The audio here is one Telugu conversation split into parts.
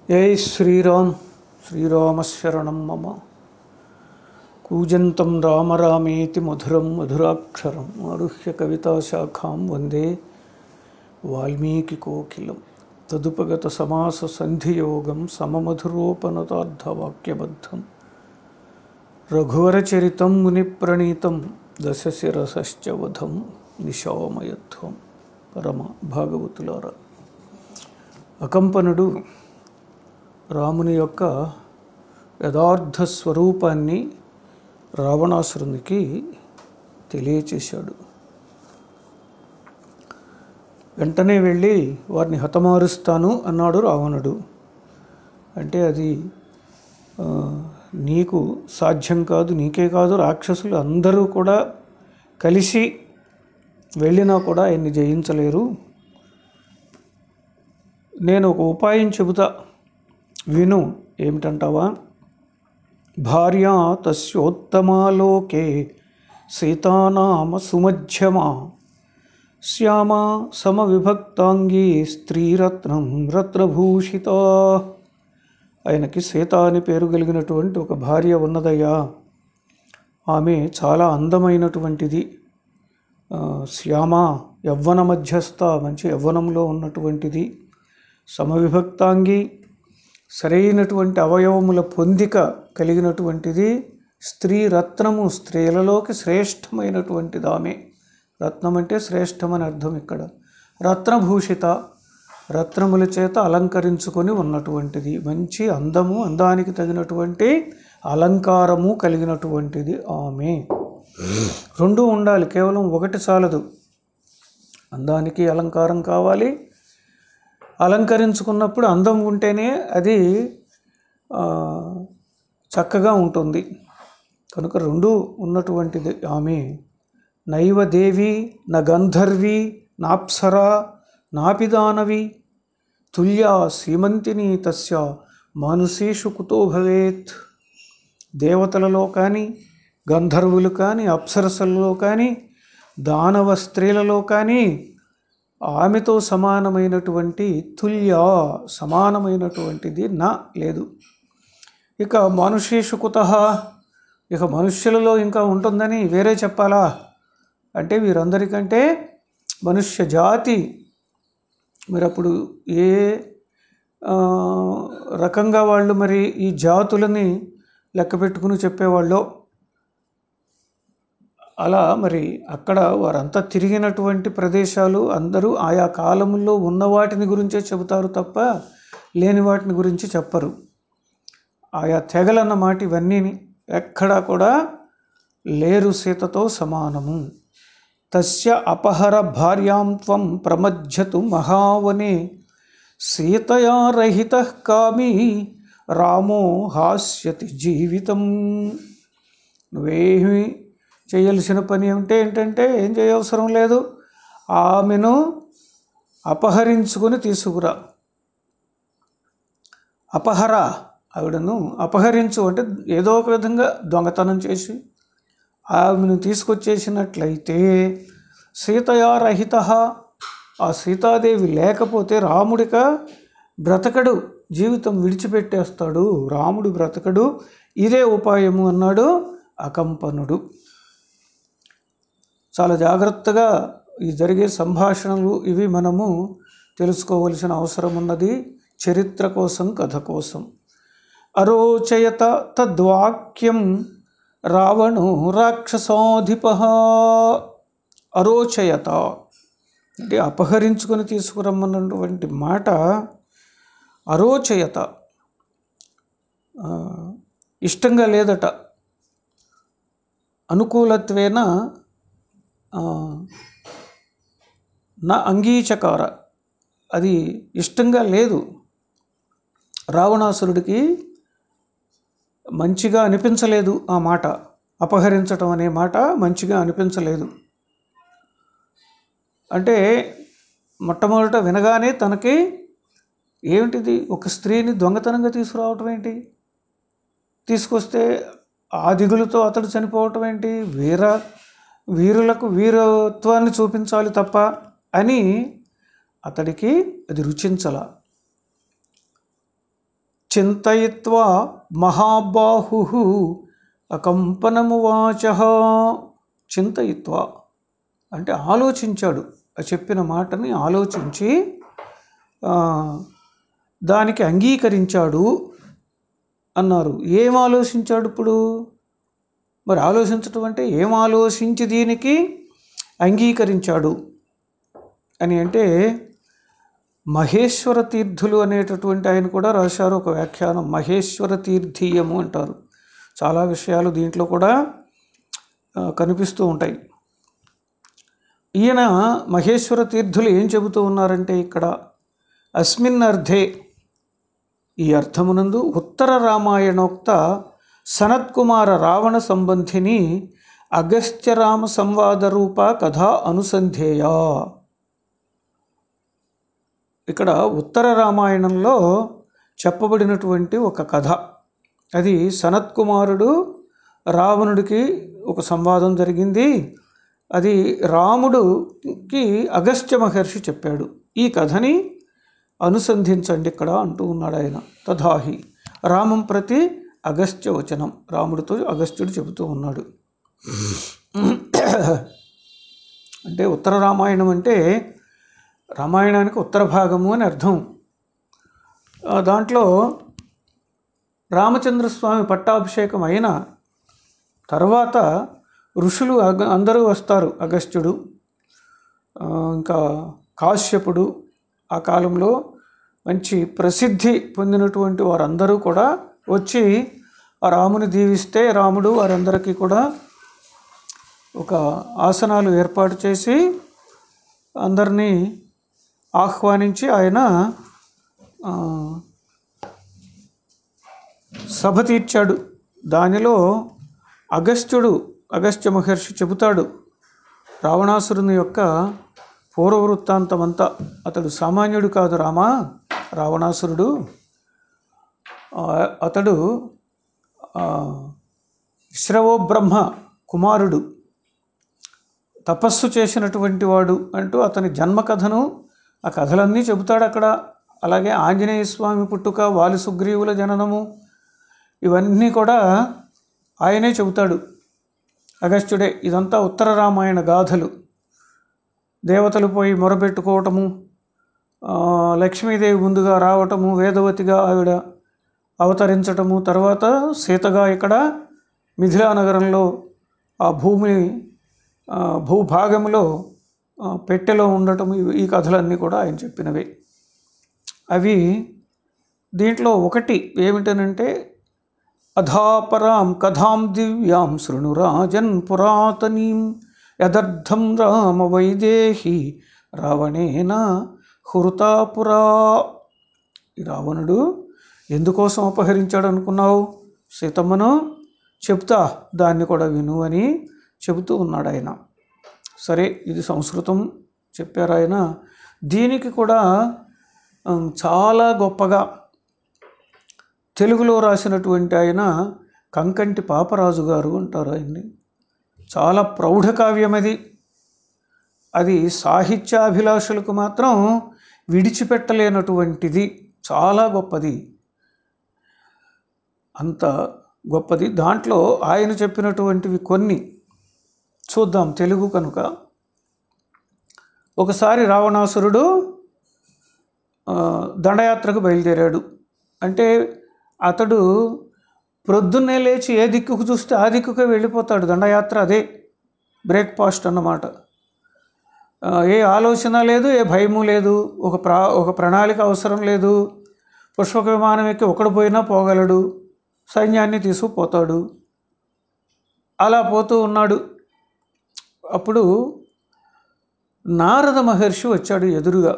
జై శ్రీరామ్ శ్రీరామశరణం మమ కూజంతం రామ రామేతి మధురం మధురాక్షరం ఆరుహ్య కవితాశాఖాం వందే వాల్మీకికోకిలం తదుపగత సమాస సంధియోగం సమమధురోపనతార్థవాక్యబద్ధం రఘువరచరితం మునిప్రణీతం దశశిరసశ్చ వధం నిశామయత్వం పరమ భాగవతులారా అకంపనుడు రాముని యొక్క యథార్థ స్వరూపాన్ని రావణాసురునికి తెలియచేశాడు వెంటనే వెళ్ళి వారిని హతమారుస్తాను అన్నాడు రావణుడు అంటే అది ఆ, నీకు సాధ్యం కాదు నీకే కాదు రాక్షసులు అందరూ కూడా కలిసి వెళ్ళినా కూడా ఆయన్ని జయించలేరు నేను ఒక ఉపాయం చెబుతా విను ఏమిటంటావా భార్య తస్యోత్తమాలోకే సీతానామ సుమధ్యమా శ్యామ సమవిభక్తాంగీ స్త్రీరత్నం రత్నభూషిత ఆయనకి సీత అని పేరు కలిగినటువంటి ఒక భార్య ఉన్నదయ్యా ఆమె చాలా అందమైనటువంటిది ఆ, శ్యామ యవ్వన మధ్యస్థ మంచి యవ్వనంలో ఉన్నటువంటిది సమవిభక్తాంగి సరైనటువంటి అవయవముల పొందిక కలిగినటువంటిది స్త్రీ రత్నము స్త్రీలలోకి శ్రేష్టమైనటువంటిది ఆమె రత్నం అంటే శ్రేష్టమని అర్థం ఇక్కడ రత్నభూషిత రత్నముల చేత అలంకరించుకొని ఉన్నటువంటిది మంచి అందము అందానికి తగినటువంటి అలంకారము కలిగినటువంటిది ఆమె రెండు ఉండాలి కేవలం ఒకటి చాలదు అందానికి అలంకారం కావాలి అలంకరించుకున్నప్పుడు అందం ఉంటేనే అది ఆ, చక్కగా ఉంటుంది కనుక రెండు ఉన్నటువంటిది ఆమె నైవ దేవి న గంధర్వి నాప్సరా నాపిదానవి తుల్యా సీమంతిని తస్య మానుషేషు కుతో భవేత్ దేవతలలో కానీ గంధర్వులు కానీ అప్సరసలలో కానీ దానవ స్త్రీలలో కానీ ఆమెతో సమానమైనటువంటి తుల్య సమానమైనటువంటిది నా లేదు ఇక మనుషేషు కుత ఇక మనుష్యులలో ఇంకా ఉంటుందని వేరే చెప్పాలా అంటే వీరందరికంటే మనుష్య జాతి మరి అప్పుడు ఏ ఆ, రకంగా వాళ్ళు మరి ఈ జాతులని లెక్క పెట్టుకుని చెప్పేవాళ్ళు అలా మరి అక్కడ వారంతా తిరిగినటువంటి ప్రదేశాలు అందరూ ఆయా కాలముల్లో ఉన్న వాటిని గురించే చెబుతారు తప్ప లేని వాటిని గురించి చెప్పరు ఆయా తెగలన్న మాట ఇవన్నీ ఎక్కడా కూడా లేరు సీతతో సమానము తస్య అపహర భార్యాం త్వం ప్రమజ్జతు మహావనే సీతయా రహిత కామి రామో హాస్యతి జీవితం నువ్వేమి చేయాల్సిన పని ఏమిటి ఏంటంటే ఏం చేయవసరం లేదు ఆమెను అపహరించుకొని తీసుకురా అపహర ఆవిడను అపహరించు అంటే ఏదో ఒక విధంగా దొంగతనం చేసి ఆమెను తీసుకొచ్చేసినట్లయితే సీతయా రహిత ఆ సీతాదేవి లేకపోతే రాముడిక బ్రతకడు జీవితం విడిచిపెట్టేస్తాడు రాముడు బ్రతకడు ఇదే ఉపాయము అన్నాడు అకంపనుడు చాలా జాగ్రత్తగా ఈ జరిగే సంభాషణలు ఇవి మనము తెలుసుకోవలసిన అవసరం ఉన్నది చరిత్ర కోసం కథ కోసం అరోచయత తద్వాక్యం రావణు రాక్షసాధిప అరోచయత అంటే అపహరించుకొని తీసుకురమ్మన్నటువంటి మాట అరోచయత ఆ, ఇష్టంగా లేదట అనుకూలత్వేన ఆ, నా అంగీచకార అది ఇష్టంగా లేదు రావణాసురుడికి మంచిగా అనిపించలేదు ఆ మాట అపహరించటం అనే మాట మంచిగా అనిపించలేదు అంటే మొట్టమొదట వినగానే తనకి ఏమిటిది ఒక స్త్రీని దొంగతనంగా తీసుకురావటం ఏంటి తీసుకొస్తే ఆ దిగులుతో అతడు చనిపోవటం ఏంటి వీర వీరులకు వీరత్వాన్ని చూపించాలి తప్ప అని అతడికి అది రుచించల చింతయిత్వా మహాబాహు అకంపనమువాచ చింతయిత్వా అంటే ఆలోచించాడు ఆ చెప్పిన మాటని ఆలోచించి ఆ, దానికి అంగీకరించాడు అన్నారు ఏం ఆలోచించాడు ఇప్పుడు మరి ఆలోచించటం అంటే ఏం ఆలోచించి దీనికి అంగీకరించాడు అని అంటే మహేశ్వర తీర్థులు అనేటటువంటి ఆయన కూడా రాశారు ఒక వ్యాఖ్యానం మహేశ్వర తీర్థీయము అంటారు చాలా విషయాలు దీంట్లో కూడా ఆ, కనిపిస్తూ ఉంటాయి ఈయన మహేశ్వర తీర్థులు ఏం చెబుతూ ఉన్నారంటే ఇక్కడ అస్మిన్ అర్థే ఈ అర్థమునందు ఉత్తర రామాయణోక్త సనత్కుమార రావణ సంబంధిని అగస్త్యరామ సంవాద రూప కథ అనుసంధేయ ఇక్కడ ఉత్తర రామాయణంలో చెప్పబడినటువంటి ఒక కథ అది సనత్కుమారుడు రావణుడికి ఒక సంవాదం జరిగింది అది రాముడుకి అగస్త్య మహర్షి చెప్పాడు ఈ కథని అనుసంధించండి ఇక్కడ అంటూ ఉన్నాడు ఆయన తథాహి రామం ప్రతి అగస్త్య వచనం రాముడితో అగస్త్యుడు చెబుతూ ఉన్నాడు అంటే ఉత్తర రామాయణం అంటే రామాయణానికి ఉత్తర భాగము అని అర్థం ఆ, దాంట్లో రామచంద్రస్వామి పట్టాభిషేకం అయిన తర్వాత ఋషులు అగ అందరూ వస్తారు అగస్త్యుడు ఆ, ఇంకా కాశ్యపుడు ఆ కాలంలో మంచి ప్రసిద్ధి పొందినటువంటి వారందరూ కూడా వచ్చి ఆ రాముని దీవిస్తే రాముడు వారందరికీ కూడా ఒక ఆసనాలు ఏర్పాటు చేసి అందరినీ ఆహ్వానించి ఆయన ఆ, సభ తీర్చాడు దానిలో అగస్త్యుడు అగస్త్య మహర్షి చెబుతాడు రావణాసురుని యొక్క పూర్వ వృత్తాంతమంతా అతడు సామాన్యుడు కాదు రామా రావణాసురుడు ఆ, అతడు ఆ, శ్రవో బ్రహ్మ కుమారుడు తపస్సు చేసినటువంటి వాడు అంటూ అతని జన్మ కథను ఆ కథలన్నీ చెబుతాడు అక్కడ అలాగే ఆంజనేయ స్వామి పుట్టుక వాలి సుగ్రీవుల జననము ఇవన్నీ కూడా ఆయనే చెబుతాడు అగస్త్యుడే ఇదంతా ఉత్తర రామాయణ గాథలు దేవతలు పోయి మొరపెట్టుకోవటము ఆ, లక్ష్మీదేవి ముందుగా రావటము వేదవతిగా ఆవిడ అవతరించటము తర్వాత సీతగా ఇక్కడ మిథిలా నగరంలో ఆ భూమిని ఆ, భూభాగంలో ఆ, పెట్టెలో ఉండటం ఇవి- ఈ కథలన్నీ కూడా ఆయన చెప్పినవే అవి దీంట్లో ఒకటి ఏమిటనంటే అధాపరాం కథాం దివ్యాం శృణురాజన్ పురాతనీం యదర్థం రామ వైదేహి రావణేన హృతాపురా ఈ రావణుడు ఎందుకోసం అపహరించాడు అనుకున్నావు సీతమ్మను చెప్తా దాన్ని కూడా విను అని చెబుతూ ఉన్నాడు ఆయన సరే ఇది సంస్కృతం చెప్పారు ఆయన దీనికి కూడా ఉమ్, చాలా గొప్పగా తెలుగులో రాసినటువంటి ఆయన కంకంటి పాపరాజు గారు అంటారు ఆయన్ని చాలా ప్రౌఢ కావ్యం అది అది సాహిత్యాభిలాషులకు మాత్రం విడిచిపెట్టలేనటువంటిది చాలా గొప్పది అంత గొప్పది దాంట్లో ఆయన చెప్పినటువంటివి కొన్ని చూద్దాం తెలుగు కనుక ఒకసారి రావణాసురుడు ఆ, దండయాత్రకు బయలుదేరాడు అంటే అతడు ప్రొద్దున్నే లేచి ఏ దిక్కుకు చూస్తే ఆ దిక్కుకే వెళ్ళిపోతాడు దండయాత్ర అదే బ్రేక్ఫాస్ట్ అన్నమాట ఆ, ఏ ఆలోచన లేదు ఏ భయము లేదు ఒక ప్రా ఒక ప్రణాళిక అవసరం లేదు పుష్పక విమానం ఎక్కి ఒకడు పోయినా పోగలడు సైన్యాన్ని తీసుకుపోతాడు అలా పోతూ ఉన్నాడు అప్పుడు నారద మహర్షి వచ్చాడు ఎదురుగా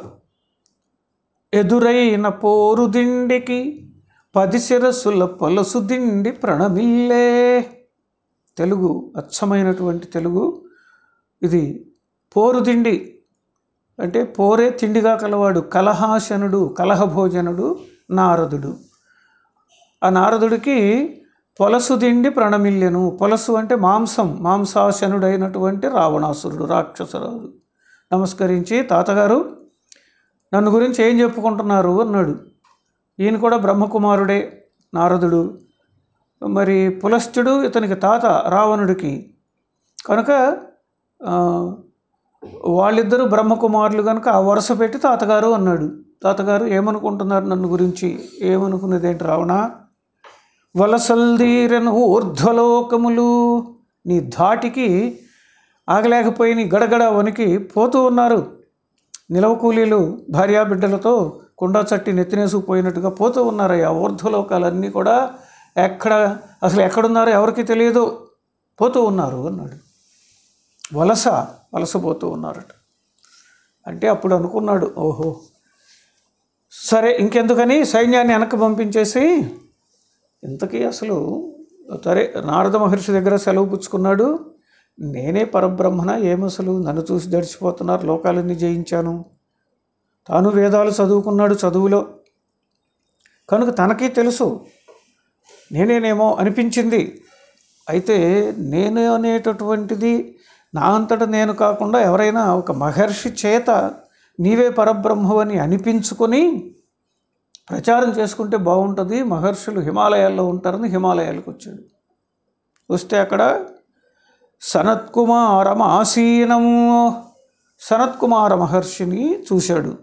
ఎదురైన పోరు దిండికి పది శిరస్సుల పొలసు దిండి ప్రణమిల్లే తెలుగు అచ్చమైనటువంటి తెలుగు ఇది పోరు దిండి అంటే పోరే తిండిగా కలవాడు కలహాశనుడు కలహభోజనుడు నారదుడు ఆ నారదుడికి పొలసు దిండి ప్రణమిల్లెను పొలసు అంటే మాంసం మాంసాశనుడైనటువంటి రావణాసురుడు రాక్షసరాజు నమస్కరించి తాతగారు నన్ను గురించి ఏం చెప్పుకుంటున్నారు అన్నాడు ఈయన కూడా బ్రహ్మకుమారుడే నారదుడు మరి పులస్త్యుడు ఇతనికి తాత రావణుడికి కనుక ఆ, వాళ్ళిద్దరూ బ్రహ్మకుమారులు కనుక ఆ వరుస పెట్టి తాతగారు అన్నాడు తాతగారు ఏమనుకుంటున్నారు నన్ను గురించి ఏమనుకున్నది ఏంటి రావణ వలసల్దీరను ఊర్ధ్వలోకములు నీ ధాటికి ఆగలేకపోయి నీ గడగడ వనికి పోతూ ఉన్నారు నిలవ కూలీలు భార్యాబిడ్డలతో కుండా చట్టి నెత్తినేసుకుపోయినట్టుగా పోతూ ఉన్నారయ్యా ఊర్ధ్వలోకాలన్నీ కూడా ఎక్కడ అసలు ఎక్కడున్నారో ఎవరికి తెలియదు పోతూ ఉన్నారు అన్నాడు వలస వలసపోతూ ఉన్నారట అంటే అప్పుడు అనుకున్నాడు ఓహో సరే ఇంకెందుకని సైన్యాన్ని వెనక్కి పంపించేసి ఇంతకీ అసలు సరే నారద మహర్షి దగ్గర సెలవు పుచ్చుకున్నాడు నేనే పరబ్రహ్మణ ఏమసలు నన్ను చూసి దడిచిపోతున్నారు లోకాలన్నీ జయించాను తాను వేదాలు చదువుకున్నాడు చదువులో కనుక తనకి తెలుసు నేనేనేమో అనిపించింది అయితే నేను అనేటటువంటిది నా అంతట నేను కాకుండా ఎవరైనా ఒక మహర్షి చేత నీవే పరబ్రహ్మవని అనిపించుకొని ప్రచారం చేసుకుంటే బాగుంటుంది మహర్షులు హిమాలయాల్లో ఉంటారని హిమాలయాలకు వచ్చాడు వస్తే అక్కడ సనత్కుమారం ఆసీనము సనత్కుమార మహర్షిని చూశాడు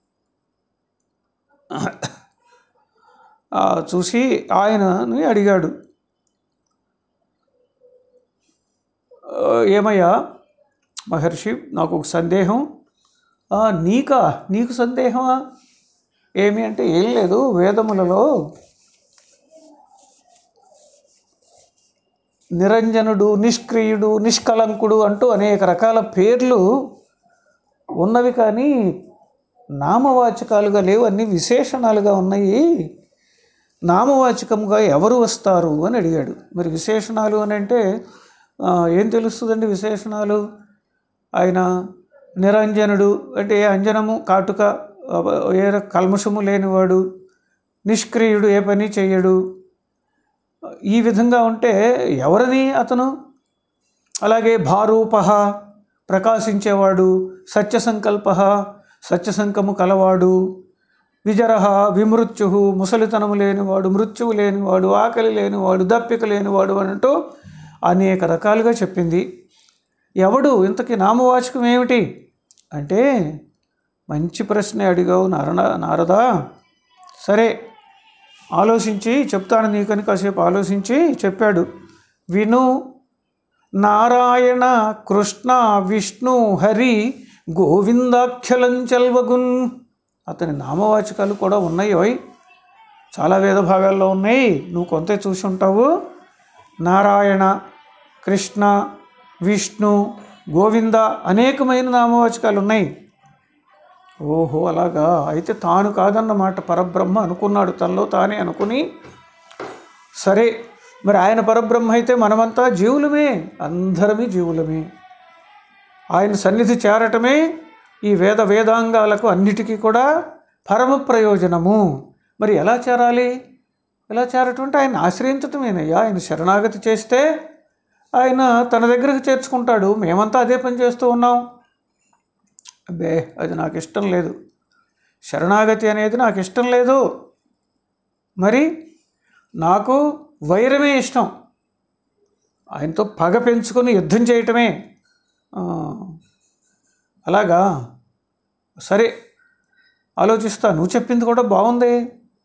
ఆ, చూసి ఆయనని అడిగాడు "ఆ, ఏమయ్యా మహర్షి నాకు ఒక సందేహం "ఆ, నీకా నీకు సందేహమా ఏమి అంటే ఏం లేదు వేదములలో నిరంజనుడు నిష్క్రియుడు నిష్కలంకుడు అంటూ అనేక రకాల పేర్లు ఉన్నవి కానీ నామవాచకాలుగా లేవు అన్ని విశేషణాలుగా ఉన్నాయి నామవాచకంగా ఎవరు వస్తారు అని అడిగాడు మరి విశేషణాలు అని అంటే ఆ, ఏం తెలుస్తుందండి విశేషణాలు ఆయన నిరంజనుడు అంటే ఏ అంజనము కాటుక ఆ, ఏ ర- కల్మషము లేనివాడు నిష్క్రియుడు ఏ పని చెయ్యడు ఈ విధంగా ఉంటే ఎవరిని అతను అలాగే భారూపహ ప్రకాశించేవాడు సత్యసంకల్ప సత్యసంకము కలవాడు విజరహ విమృత్యు ముసలితనము లేనివాడు మృత్యువు లేనివాడు ఆకలి లేనివాడు దప్పిక లేనివాడు అని అంటూ అనేక రకాలుగా చెప్పింది ఎవడు ఇంతకీ నామవాచకం ఏమిటి అంటే మంచి ప్రశ్న అడిగావు నారణ నారదా సరే ఆలోచించి చెప్తాను నీకని కాసేపు ఆలోచించి చెప్పాడు విను నారాయణ కృష్ణ విష్ణు హరి గోవిందాఖ్యలం చల్వగున్ అతని నామవాచకాలు కూడా ఉన్నాయి ఓయ్ చాలా వేద భాగాల్లో ఉన్నాయి నువ్వు కొంతే చూసి ఉంటావు నారాయణ కృష్ణ విష్ణు గోవింద అనేకమైన నామవాచకాలు ఉన్నాయి ఓహో అలాగా అయితే తాను కాదన్నమాట పరబ్రహ్మ అనుకున్నాడు తనలో తానే అనుకుని సరే మరి ఆయన పరబ్రహ్మ అయితే మనమంతా జీవులమే అందరమే జీవులమే ఆయన సన్నిధి చేరటమే ఈ వేద వేదాంగాలకు అన్నిటికీ కూడా పరమ ప్రయోజనము మరి ఎలా చేరాలి ఎలా చేరటం అంటే ఆయన ఆశ్రయించటమేనయ్యా ఆయన శరణాగతి చేస్తే ఆయన తన దగ్గరకు చేర్చుకుంటాడు మేమంతా అదే పని చేస్తూ ఉన్నాం అబ్బే అది నాకు ఇష్టం లేదు శరణాగతి అనేది నాకు ఇష్టం లేదు మరి నాకు వైరమే ఇష్టం ఆయనతో పగ పెంచుకొని యుద్ధం చేయటమే ఆ, అలాగా సరే ఆలోచిస్తా నువ్వు చెప్పింది కూడా బాగుంది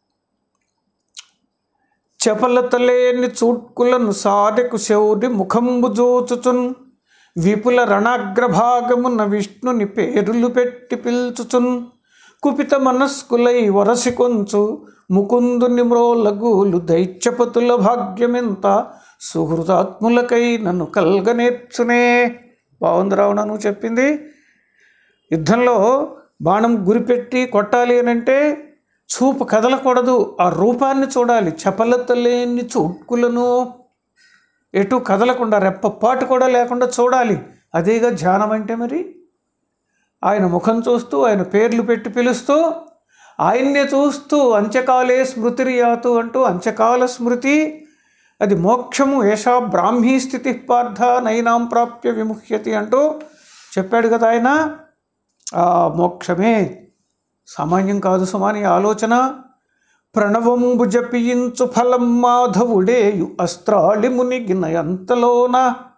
చెపలతలేని చూట్కులను సారెకు శౌరి ముఖంబు జోచుచున్ విపుల రణాగ్రభాగమున విష్ణుని పేరులు పెట్టి పిల్చుచున్ కుపిత మనస్కులై వరసి కొంచు ముకుందుని మ్రోలగూలు దైత్యపతుల భాగ్యమెంత సుహృతాత్ములకై నన్ను కల్గనేర్చునే బాగుంది రావణ నువ్వు చెప్పింది యుద్ధంలో బాణం గురిపెట్టి కొట్టాలి అని అంటే చూపు కదలకూడదు ఆ రూపాన్ని చూడాలి చపలత లేని చూట్కులను ఎటు కదలకుండా రెప్పపాటు కూడా లేకుండా చూడాలి అదేగా ధ్యానం అంటే మరి ఆయన ముఖం చూస్తూ ఆయన పేర్లు పెట్టి పిలుస్తూ ఆయన్నే చూస్తూ అంత్యకాలే స్మృతిరియాతు అంటూ అంత్యకాల స్మృతి అది మోక్షము ఏషా బ్రాహ్మీ స్థితి పార్థ నైనాం ప్రాప్య విముహ్యతి అంటూ చెప్పాడు కదా ఆయన ఆ మోక్షమే సామాన్యం కాదు సుమాని ఆలోచన ప్రణవంబు జపించు ఫలం మాధవుడేయు అస్త్రాళి మునిగిన ఎంతలోన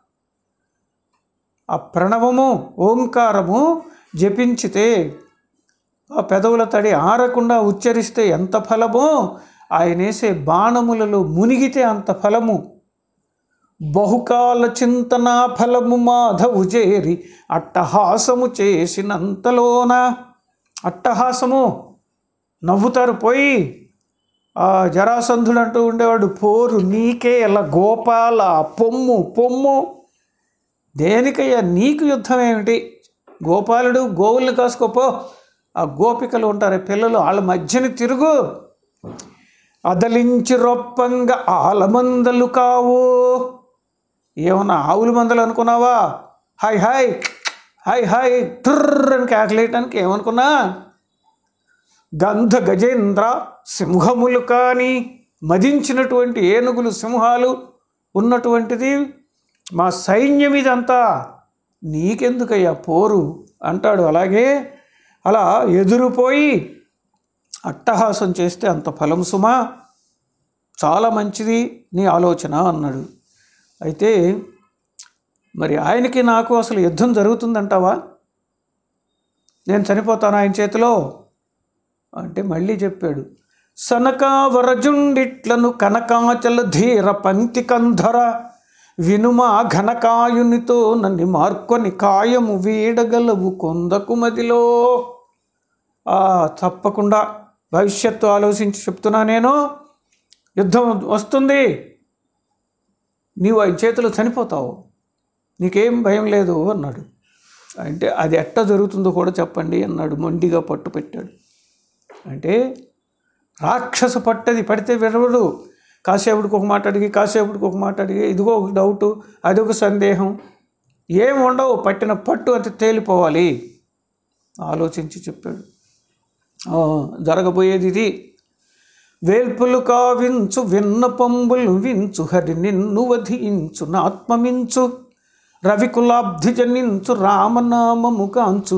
ఆ ప్రణవము ఓంకారము జపించితే ఆ పెదవుల తడి ఆరకుండా ఉచ్చరిస్తే ఎంత ఫలమో ఆయన వేసే బాణములలో మునిగితే అంత ఫలము బహుకాల చింతన ఫలము మాధవు చేరి అట్టహాసము చేసినంతలోన అట్టహాసము నవ్వుతారు పోయి ఆ జరాసంధుడు అంటూ ఉండేవాడు పోరు నీకే ఇలా గోపాల పొమ్ము పొమ్ము దేనికయ్యా నీకు యుద్ధం ఏమిటి గోపాలుడు గోవుల్ని కాసుకోపో ఆ గోపికలు ఉంటారు పిల్లలు వాళ్ళ మధ్యని తిరుగు అదలించి రొప్పంగా ఆలమందలు కావు ఏమన్నా ఆవుల మందలు అనుకున్నావా హాయ్ హాయ్ హాయ్ హాయ్ టుర్ర్ అని కేకలేయటానికి ఏమనుకున్నా గంధ గజేంద్ర సింహములు కానీ మదించినటువంటి ఏనుగులు సింహాలు ఉన్నటువంటిది మా సైన్యం ఇదంతా నీకెందుకయ్యా పోరు అంటాడు అలాగే అలా ఎదురుపోయి అట్టహాసం చేస్తే అంత ఫలం సుమా చాలా మంచిది నీ ఆలోచన అన్నాడు అయితే మరి ఆయనకి నాకు అసలు యుద్ధం జరుగుతుందంటావా నేను చనిపోతాను ఆయన చేతిలో అంటే మళ్ళీ చెప్పాడు సనకావరజుండిట్లను కనకాచల ధీర పంక్తి కంధర వినుమా ఘనకాయునితో నన్ను మార్కొని కాయము వీడగలవు కొందకు మదిలో ఆ, తప్పకుండా భవిష్యత్తు ఆలోచించి చెప్తున్నా నేను యుద్ధం వస్తుంది నీవు ఆయన చేతిలో చనిపోతావు నీకేం భయం లేదు అన్నాడు అంటే అది ఎట్ట జరుగుతుందో కూడా చెప్పండి అన్నాడు మొండిగా పట్టు పెట్టాడు అంటే రాక్షస పట్టది పడితే విడవడు కాసేపుడికి ఒక మాట అడిగి కాసేపుడికి ఒక మాట అడిగి ఇదిగో ఒక డౌటు అదొక సందేహం ఏం ఉండవు పట్టిన పట్టు అంత తేలిపోవాలి ఆలోచించి చెప్పాడు "ఆ, జరగబోయేది ఇది వేల్పులు కావించు విన్నపంబులు వించు హరి నిన్ను వధించు నాత్మమించు రవికులాబ్ధి జనించు రామనామము కాంచు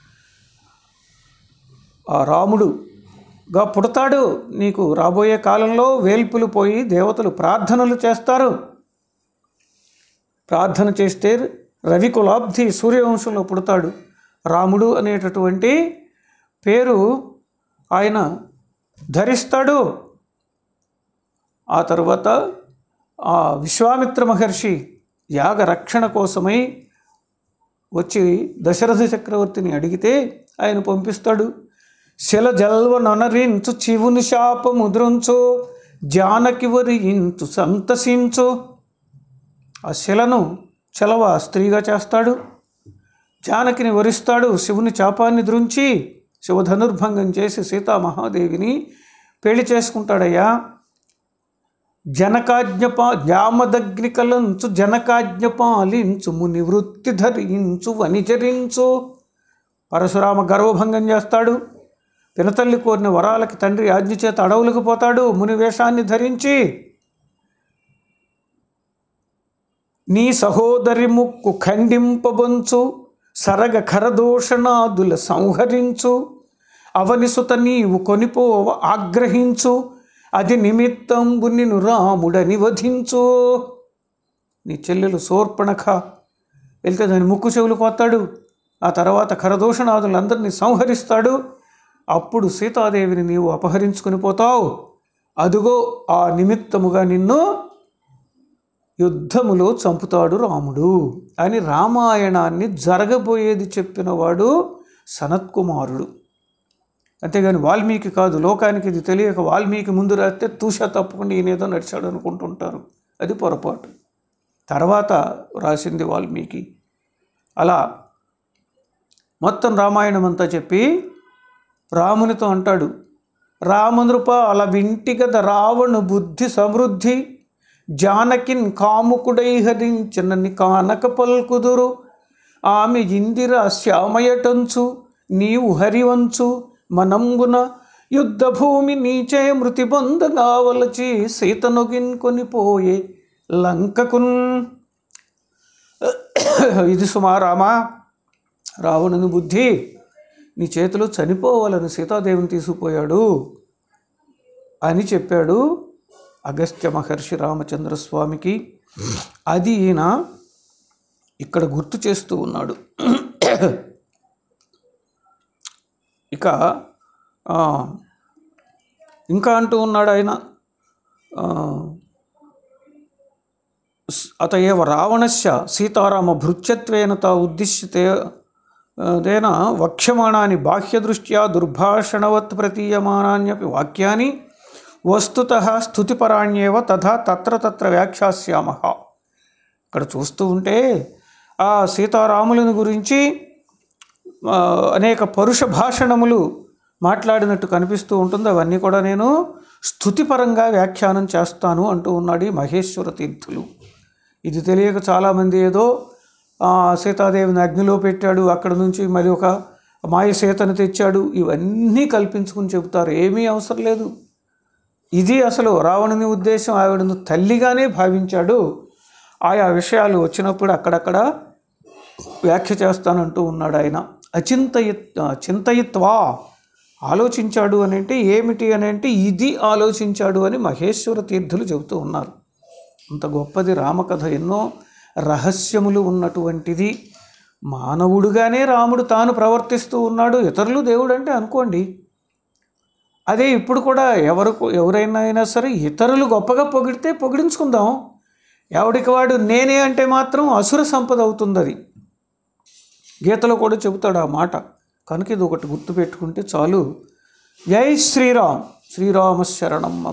ఆ రాముడుగా పుడతాడు నీకు రాబోయే కాలంలో వేల్పులు పోయి దేవతలు ప్రార్థనలు చేస్తారు ప్రార్థన చేస్తే రవికులాబ్ధి సూర్యవంశంలో పుడతాడు రాముడు అనేటటువంటి పేరు ఆయన ధరిస్తాడు ఆ తర్వాత ఆ విశ్వామిత్ర మహర్షి యాగ రక్షణ కోసమై వచ్చి దశరథ చక్రవర్తిని అడిగితే ఆయన పంపిస్తాడు శిల జల్వ నొనరించు చివుని శాప ముద్రించు జానకి వరించు సంతసించు ఆ శిలను చలవ స్త్రీగా చేస్తాడు జానకిని వరిస్తాడు శివుని చాపాన్ని దృంచి శివధనుర్భంగం చేసి సీతామహాదేవిని పెళ్లి చేసుకుంటాడయ్యా జనకాజ్ఞపా జామదగ్నికలంచు జనకాజ్ఞ పాలించు ముని వృత్తి ధరించు వనిచరించు పరశురామ గర్వభంగం చేస్తాడు పినతల్లి కోరిన వరాలకి తండ్రి ఆజ్ఞ చేత అడవులకు పోతాడు ముని వేషాన్ని ధరించి నీ సహోదరి ముక్కు ఖండింపబొంచు సరగ ఖరదూషణాదుల సంహరించు అవనిసుత నీవు కొనిపోవ ఆగ్రహించు అది నిమిత్తంబు నిన్ను రాముడని వధించు నీ చెల్లెలు శూర్పణఖ వెళ్తే దాని ముక్కు చెవులు కోస్తాడు ఆ తర్వాత ఖరదూషణాదులందరినీ సంహరిస్తాడు అప్పుడు సీతాదేవిని నీవు అపహరించుకొని పోతావు అదుగో ఆ నిమిత్తముగా నిన్ను యుద్ధములో చంపుతాడు రాముడు అని రామాయణాన్ని జరగబోయేది చెప్పినవాడు సనత్కుమారుడు అంతేగాని వాల్మీకి కాదు లోకానికి ఇది తెలియక వాల్మీకి ముందు రాస్తే తూషా తప్పకుండా ఈయనేదో నడిచాడు అనుకుంటుంటారు అది పొరపాటు తర్వాత రాసింది వాల్మీకి అలా మొత్తం రామాయణం అంతా చెప్పి రామునితో అంటాడు రామనృప అలా వింటి గద రావణు బుద్ధి సమృద్ధి జానకిన్ కాముకుడై హరించినని కానక పల్కుదురు ఆమె ఇందిర శ్యామయటంచు నీవు హరివంచు మనంబున యుద్ధభూమి నీచే మృతి పొందగావలచి సీతనొగిన్ కొనిపోయే లంకకున్ ఇది సుమారామా రావణుని బుద్ధి నీ చేతిలో చనిపోవాలని సీతాదేవిని తీసుకుపోయాడు అని చెప్పాడు అగస్త్య మహర్షి రామచంద్ర స్వామికి అది ఈయన ఇక్కడ గుర్తు చేస్తూ ఉన్నాడు ఇక ఆ, ఇంకా అంటూ ఉన్నాడు ఆయన ఆ, స్- అత ఏవ రావణస్య సీతారామ భృత్యత్వేన తా ఉద్దిశ్యతే తేన వక్ష్యమాణాని బాహ్యదృష్ట్యా దుర్భాషణవత్ ప్రతీయమానాన్యపి వాక్యాని వస్తుత స్థుతిపరాణ్యేవ తథా తత్ర తత్ర వ్యాఖ్యాస్యామ ఇక్కడ చూస్తూ ఉంటే ఆ సీతారాములను గురించి ఆ, అనేక పరుష భాషణములు మాట్లాడినట్టు కనిపిస్తూ ఉంటుంది అవన్నీ కూడా నేను స్థుతిపరంగా వ్యాఖ్యానం చేస్తాను అంటూ ఉన్నాడు ఈ మహేశ్వర తీర్థులు ఇది తెలియక చాలామంది ఏదో ఆ, సీతాదేవిని అగ్నిలో పెట్టాడు అక్కడ నుంచి మరి ఒక మాయ సీతను తెచ్చాడు ఇవన్నీ కల్పించుకుని చెబుతారు ఏమీ అవసరం లేదు ఇది అసలు రావణుని ఉద్దేశం ఆవిడను తల్లిగానే భావించాడు ఆయా విషయాలు వచ్చినప్పుడు అక్కడక్కడ వ్యాఖ్య చేస్తానంటూ ఉన్నాడు ఆయన అచింతయి చింతయిత్వా ఆలోచించాడు అని అంటే ఏమిటి అని అంటే ఇది ఆలోచించాడు అని మహేశ్వర తీర్థులు చెబుతూ ఉన్నారు అంత గొప్పది రామకథ ఎన్నో రహస్యములు ఉన్నటువంటిది మానవుడుగానే రాముడు తాను ప్రవర్తిస్తూ ఉన్నాడు ఇతరులు దేవుడు అంటే అనుకోండి అదే ఇప్పుడు కూడా ఎవరు ఎవరైనా అయినా సరే ఇతరులు గొప్పగా పొగిడితే పొగిడించుకుందాం ఎవడికి వాడు నేనే అంటే మాత్రం అసుర సంపద అవుతుంది అది గీతలో కూడా చెబుతాడు ఆ మాట కనుక ఇది ఒకటి గుర్తుపెట్టుకుంటే చాలు జై శ్రీరామ్ శ్రీరామ శరణం మమ.